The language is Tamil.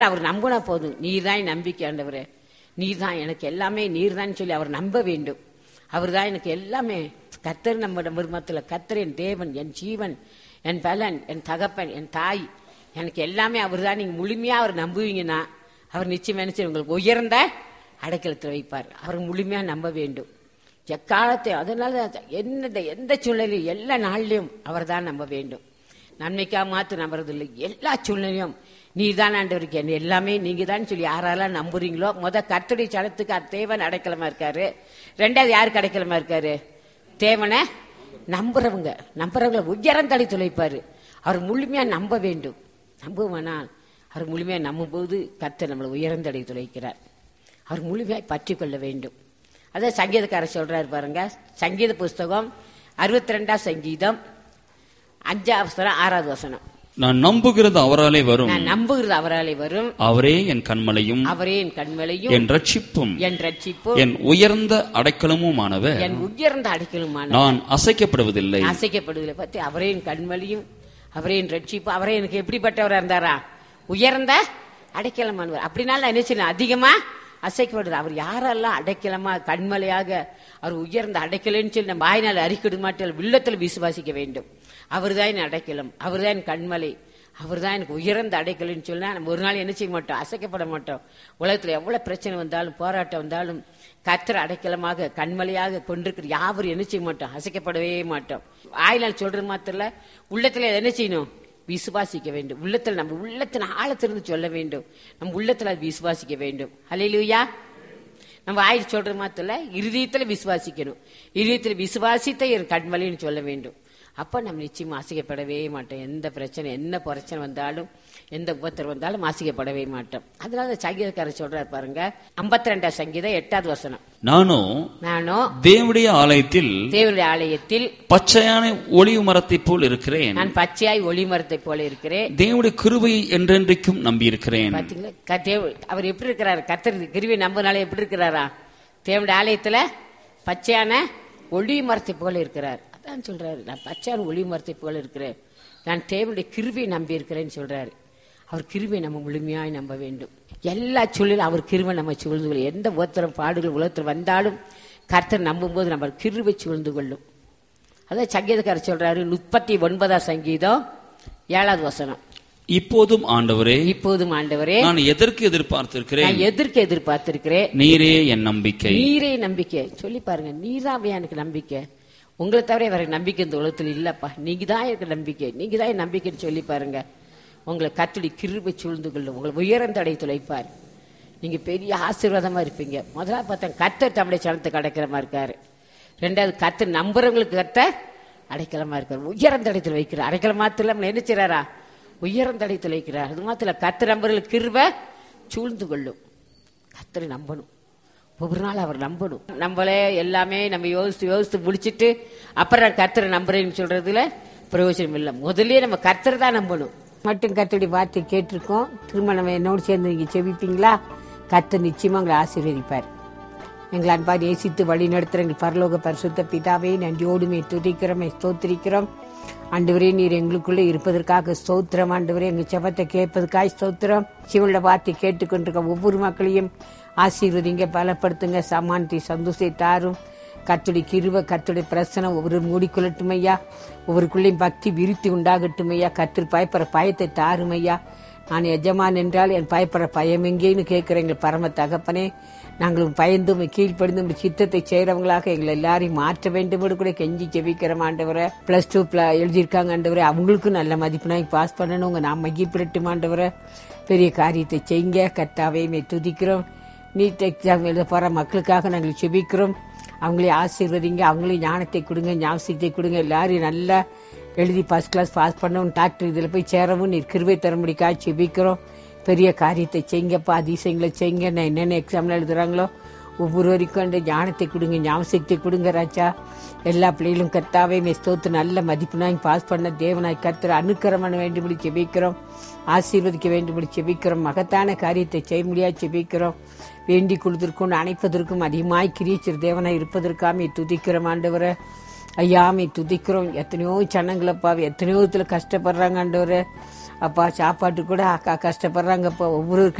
அவர் நம்பினா போதும் நீர் தான் என் நம்பிக்கை ஆண்டவரே நீர் தான் எனக்கு எல்லாமே நீர் தான் சொல்லி அவர் நம்ப வேண்டும் அவர் தான் எனக்கு எல்லாமே கத்தர் நம்ம மருமத்தில் கத்தர் என் தேவன் என் ஜீவன் என் பலன் என் தகப்பன் என் தாய் எனக்கு எல்லாமே அவர் தான் நீங்க முழுமையா அவர் நம்புவீங்கன்னா அவர் நிச்சயம் நினைச்சு உங்களுக்கு உயர்ந்த அடைக்கலத்தில் வைப்பார் அவர் முழுமையா நம்ப வேண்டும் எக்காலத்தை அதனால எந்த எந்த சூழ்நிலையும் எல்லா நாள்லயும் அவர் தான் நம்ப வேண்டும் நன்மைக்காக மாத்து நம்புறதில்லை எல்லா சூழ்நிலையும் நீ தான் ஆண்டவருக்கு என்ன எல்லாமே நீங்க தான் சொல்லி யாரெல்லாம் நம்புறீங்களோ முத கர்த்தருடைய சடத்துக்கு அது தேவன் அடைக்கலமா இருக்காரு ரெண்டாவது யாருக்கு அடைக்கலமா இருக்காரு தேவனை நம்புறவங்க நம்புறவங்களை உயரம் தலை துளைப்பாரு அவர் முழுமையா நம்ப வேண்டும் நம்புவானால் அவர் முழுமையா நம்பும்போது கர்த்தர் நம்மளை உயர்ந்தடை துளைக்கிறார் அவர் முழுமையாய் பற்றி கொள்ள வேண்டும் அதான் சங்கீதக்காரர் சொல்றாரு பாருங்க சங்கீத புஸ்தகம் அறுபத்தி ரெண்டாம் சங்கீதம் அஞ்சாவது வசனம் ஆறாவது வசனம் நான் நம்புகிறது அவராலே வரும் நான் நம்புகிறது அவராலே வரும் அவரே என் கண்மலையும் அவரே என் கண்மலையும் என் ரட்சிப்பும் என் ரட்சிப்பும் என் உயர்ந்த அடைக்கலமுமானவர் என் உயர்ந்த அடைக்கலுமான நான் அசைக்கப்படுவதில்லை அசைக்கப்படுவதில்லை பத்தி அவரே என் கண்மலையும் அவரே என் ரட்சிப்பு அவரே எனக்கு எப்படிப்பட்டவரா இருந்தாரா உயர்ந்த அடைக்கலமானவர் அப்படினால நான் என்ன செய்யணும் அதிகமா அசைக்கப்படுது அவர் யாரெல்லாம் அடைக்கலமா கண்மலையாக அவர் உயர்ந்த அடைக்கலன்னு சொல்லி நம்ம வாய்நாள் அறிக்கிடு மாட்டல் உள்ளத்தில் விசுவாசிக்க வேண்டும் அவர்தான் என் அடைக்கலம் அவர்தான் என் கண்மலை அவர்தான் எனக்கு உயர்ந்த அடைக்கலன்னு சொன்னா நம்ம ஒரு நாள் என்ன செய்ய மாட்டோம் அசைக்கப்பட மாட்டோம் உலகத்துல எவ்வளவு பிரச்சனை வந்தாலும் போராட்டம் வந்தாலும் கத்திர அடைக்கலமாக கண்மலையாக கொண்டிருக்கிற யாவரும் என்ன செய்ய மாட்டோம் அசைக்கப்படவே மாட்டோம் ஆயினால் சொல்றது மாத்திரல உள்ளத்துல என்ன செய்யணும் விசுவாசிக்க வேண்டும் உள்ளத்தில் நம்ம உள்ளத்தின் ஆழத்திலிருந்து சொல்ல வேண்டும் நம்ம உள்ளத்துல அது விசுவாசிக்க வேண்டும் ஹalleluya நம்ம ஆயில் சொல்ற மாத்திர இருதயத்துல விசுவாசிக்கணும் இருதயத்துல விசுவாசித்த என் கண்மலைன்னு சொல்ல வேண்டும் அப்ப நம்ம நிச்சயமா அசைக்கப்படவே மாட்டோம் எந்த பிரச்சனை என்ன பிரச்சனை வந்தாலும் எந்த உபத்திரம் வந்தாலும் அசைக்கப்படவே மாட்டோம் அதனால சங்கீதக்காரர் சொல்றாரு பாருங்க ஐம்பத்தி ரெண்டாம் சங்கீதம் எட்டாவது வசனம் நானும் நானும் தேவனுடைய ஆலயத்தில் தேவனுடைய ஆலயத்தில் பச்சையான ஒளிவு மரத்தைப் போல் இருக்கிறேன் நான் பச்சையாய் ஒளிமரத்தை போல இருக்கிறேன் தேவனுடைய கிருபையை என்றென்றைக்கும் நம்பியிருக்கிறேன் பாத்தீங்களா க- தேவ- அவர் எப்படி இருக்கிறாரு கத்தர் கிருவி நம்பனால எப்படி இருக்கிறாரா தேவனுடைய ஆலயத்துல பச்சையான ஒளி மரத்தை போல இருக்கிறார் அதான் சொல்றாரு நான் பச்சையான ஒளி மரத்தை போல இருக்கிறேன் நான் தேவனுடைய கிருவியை நம்பி இருக்கிறேன்னு சொல்றாரு அவர் கிருவியை நம்ம முழுமையாய் நம்ப வேண்டும் எல்லா சூழலும் அவர் கிருவை நம்ம சூழ்ந்து கொள்ளும் எந்த உத்தரம் பாடுகள் உலகத்தில் வந்தாலும் கர்த்தர் நம்பும்போது நம்ம கிருவை சூழ்ந்து கொள்ளும் அதான் சங்கீதக்காரர் சொல்றாரு முப்பத்தி ஒன்பதாம் சங்கீதம் ஏழாவது வசனம் இப்போதும் ஆண்டவரே இப்போதும் ஆண்டவரே நான் எதற்கு எதிர்பார்த்திருக்கிறேன் நான் எதிர்க்க எதிர்பார்த்திருக்கிறேன் நீரே என் நம்பிக்கை நீரே நம்பிக்கை சொல்லி பாருங்க நீதான் எனக்கு நம்பிக்கை உங்களை தவிர வேற நம்பிக்கை இந்த உலகத்தில் இல்லப்பா நீங்க தான் எனக்கு நம்பிக்கை நீங்க தான் என் நம்பிக்கைன்னு சொல்லி பாருங்க உங்களை கத்துடி கிருபை சூழ்ந்து கொள்ளும் உங்களை உயர்ந்த அடை துளைப்பார் நீங்க பெரிய ஆசீர்வாதமா இருப்பீங்க முதல்ல பார்த்தா கத்தர் தம்முடைய சனத்துக்கு அடைக்கலமா இருக்காரு ரெண்டாவது கத்தர் நம்புறவங்களுக்கு கத்த அடைக்கலமா இருக்காரு உயர்ந்த இடத்துல வைக்கிறார் அடைக்கலம் மாத்திரம் நம்மளை என்ன செய்றாரா உயர்ந்த இடத்துல வைக்கிறார் அது மாத்திரம் கத்தர் நம்புறவங்களுக்கு கிருபை சூழ்ந்து கொள்ளும் கத்தரை நம்பணும் ஒவ்வொரு நாள் அவர் நம்பணும் நம்மளே எல்லாமே நம்ம யோசித்து யோசித்து முடிச்சிட்டு அப்புறம் நான் கர்த்தரை நம்புறேன்னு சொல்றதுல பிரயோஜனம் இல்லை முதல்லயே நம்ம கர்த்தரை தான் நம்பணும் மட்டும் கர்த்தருடைய வார்த்தை கேட்டிருக்கோம் திரும்ப நம்ம என்னோடு சேர்ந்து நீங்க செவிப்பீங்களா கர்த்தர் நிச்சயமா உங்களை ஆசீர்வதிப்பார் எங்களை அன்பார் ஏசித்து வழி நடத்துகிற எங்கள் பரலோக பரிசுத்த பிதாவே நன்றியோடுமே துதிக்கிறோம் ஸ்தோத்திரிக்கிறோம் ஆண்டவரே நீர் எங்களுக்குள்ளே இருப்பதற்காக ஸ்தோத்திரம் ஆண்டவரே எங்கள் செபத்தை கேட்பதற்காக ஸ்தோத்திரம் சிவனோட வார்த்தை கேட்டுக்கொண்டிருக்க ஒவ்வொரு மக்களையும் ஆசீர்வதிங்க பலப்படுத்துங்க சமானத்தை சந்தோஷத்தை தாரும் கத்துடைய கிருவ கத்துடைய பிரசனம் ஒவ்வொரு மூடிக்கொள்ளட்டும் ஐயா ஒவ்வொருக்குள்ளேயும் பக்தி விருத்தி உண்டாகட்டும் ஐயா கத்திர பயப்படுற பயத்தை தாரும் ஐயா நான் எஜமான் என்றால் என் பயப்படுற பயம் எங்கேன்னு கேட்கிற எங்கள் பரம தகப்பனே நாங்களும் பயந்தும் கீழ்ப்படிந்தும் உம்முடைய சித்தத்தை செய்யறவங்களாக எங்களை எல்லாரையும் மாற்ற வேண்டும் என்று கூட கெஞ்சி ஜெபிக்கிறோம் ஆண்டவரை பிளஸ் டூ எழுதியிருக்காங்க ஆண்டவரை அவங்களுக்கும் நல்ல மதிப்பெண்ணாய் பாஸ் பண்ணணும் உங்க நாம் மகிப்பிடட்டும் ஆண்டவரை பெரிய காரியத்தை செய்யுங்க கத்தாவே மே துதிக்கிறோம் நீட் எக்ஸாம் எழுத போற மக்களுக்காக நாங்கள் செபிக்கிறோம் அவங்களே ஆசீர்வதிங்க அவங்களையும் ஞானத்தை கொடுங்க ஞாபகத்தை கொடுங்க எல்லாரையும் நல்லா எழுதி ஃபர்ஸ்ட் கிளாஸ் பாஸ் பண்ணவும் டாக்டர் இதில் போய் சேரவும் நீர் கிருபை தரும்படிக்காக செபிக்கிறோம் பெரிய காரியத்தை செய்யுங்கப்பா அதிசயங்களை செய்யுங்க நான் என்னென்ன எக்ஸாம்ல எழுதுறாங்களோ ஒவ்வொருவருக்கும் அந்த ஞானத்தை கொடுங்க ஞாபகத்தை கொடுங்க ராஜா எல்லா பிள்ளைகளும் கர்த்தாவே மெஸ்தோத்து நல்ல மதிப்புனாய் பாஸ் பண்ண தேவனாய் கர்த்தர் அனுக்கிரம் பண்ண வேண்டும்படி செபிக்கிறோம் ஆசீர்வதிக்க வேண்டும்படி செபிக்கிறோம் மகத்தான காரியத்தை செய்ய முடியாது செபிக்கிறோம் வேண்டி கொடுத்திருக்கும் அணைப்பதற்கும் அதிகமாய் கிரீச்சர் தேவனாய் இருப்பதற்காமே துதிக்கிறோம் ஆண்டவரை ஐயாமை துதிக்கிறோம் எத்தனையோ ஜனங்களப்பா எத்தனையோ விதத்துல கஷ்டப்படுறாங்க ஆண்டவரே அப்பா சாப்பாட்டு கூட அக்கா கஷ்டப்படுறாங்கப்பா ஒவ்வொரு